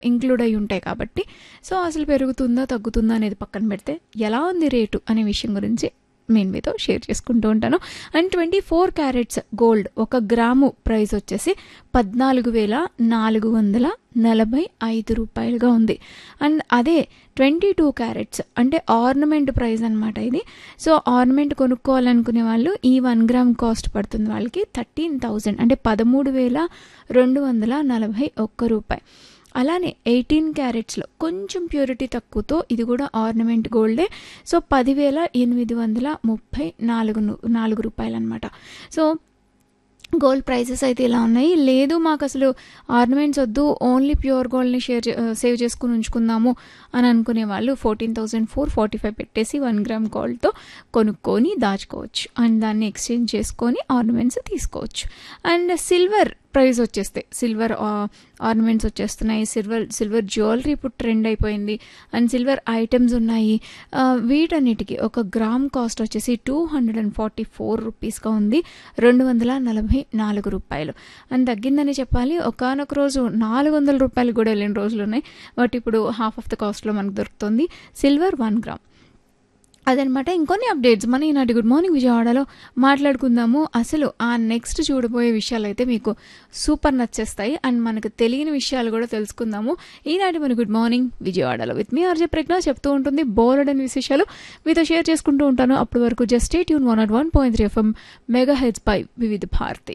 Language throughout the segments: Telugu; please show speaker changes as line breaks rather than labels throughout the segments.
ఇంక్లూడ్ అయి ఉంటాయి కాబట్టి సో అసలు పెరుగుతుందా తగ్గుతుందా అనేది పక్కన పెడితే ఎలా ఉంది రేటు అనే విషయం గురించి నేను మీతో షేర్ చేసుకుంటూ ఉంటాను and twenty four carats gold ఒక గ్రాము ప్రైస్ వచ్చేసి పద్నాలుగు వేల నాలుగు వందల నలభై ఐదు రూపాయలుగా ఉంది అండ్ అదే ట్వంటీ టూ క్యారెట్స్ అంటే ఆర్నమెంట్ ప్రైస్ అనమాట ఇది సో ఆర్నమెంట్ కొనుక్కోవాలనుకునే వాళ్ళు ఈ వన్ గ్రామ్ కాస్ట్ పడుతుంది వాళ్ళకి థర్టీన్ థౌజండ్ అంటే పదమూడు వేల రెండు వందల నలభై ఒక్క రూపాయి అలానే ఎయిటీన్ క్యారెట్స్లో కొంచెం ప్యూరిటీ తక్కువతో ఇది కూడా ఆర్నమెంట్ గోల్డే సో పదివేల ఎనిమిది వందల ముప్పై నాలుగు ను- నాలుగు రూపాయలు అనమాట సో గోల్డ్ ప్రైసెస్ అయితే ఇలా ఉన్నాయి లేదు మాకు అసలు ఆర్నమెంట్స్ వద్దు ఓన్లీ ప్యూర్ గోల్డ్ని షేర్ చే- సేవ్ చేసుకుని ఉంచుకుందాము అని అనుకునే వాళ్ళు fourteen thousand four forty five పెట్టేసి వన్ గ్రామ్ గోల్డ్తో కొనుక్కొని దాచుకోవచ్చు అండ్ దాన్ని ఎక్స్చేంజ్ చేసుకొని ఆర్నమెంట్స్ తీసుకోవచ్చు అండ్ సిల్వర్ ప్రైస్ వచ్చేస్తాయి సిల్వర్ ఆర్నమెంట్స్ వచ్చేస్తున్నాయి సిల్వర్ సిల్వర్ జ్యువెలరీ ఇప్పుడు ట్రెండ్ అయిపోయింది అండ్ సిల్వర్ ఐటమ్స్ ఉన్నాయి ఆ, వీటన్నిటికీ ఒక గ్రామ్ కాస్ట్ వచ్చేసి two hundred and forty four రూపీస్గా ఉంది రెండు వందల నలభై నాలుగు రూపాయలు అండ్ తగ్గిందని చెప్పాలి ఒకనొక రోజు నాలుగు వందల రూపాయలు కూడా వెళ్ళిన రోజులు ఉన్నాయి బట్ ఇప్పుడు హాఫ్ ఆఫ్ ద కాస్ట్లో మనకు దొరుకుతుంది సిల్వర్ వన్ గ్రామ్ అదనమాట ఇంకొన్ని అప్డేట్స్ మన ఈనాటి గుడ్ మార్నింగ్ విజయవాడలో మాట్లాడుకుందాము అసలు ఆ నెక్స్ట్ చూడబోయే విషయాలు అయితే మీకు సూపర్ నచ్చేస్తాయి అండ్ మనకు తెలియని విషయాలు కూడా తెలుసుకుందాము ఈనాటి మన గుడ్ మార్నింగ్ విజయవాడలో విత్ మీ ఆర్జే ప్రజ్ఞ చెప్తూ ఉంటుంది బోర్డ్ అని విశేషాలు మీతో షేర్ చేసుకుంటూ ఉంటాను అప్పటి వరకు just tune one nought one point three FM megahertz పై వివిధ భారతి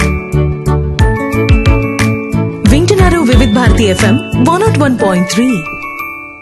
వింటున్నారు Vividh Bharati FM one nought one point three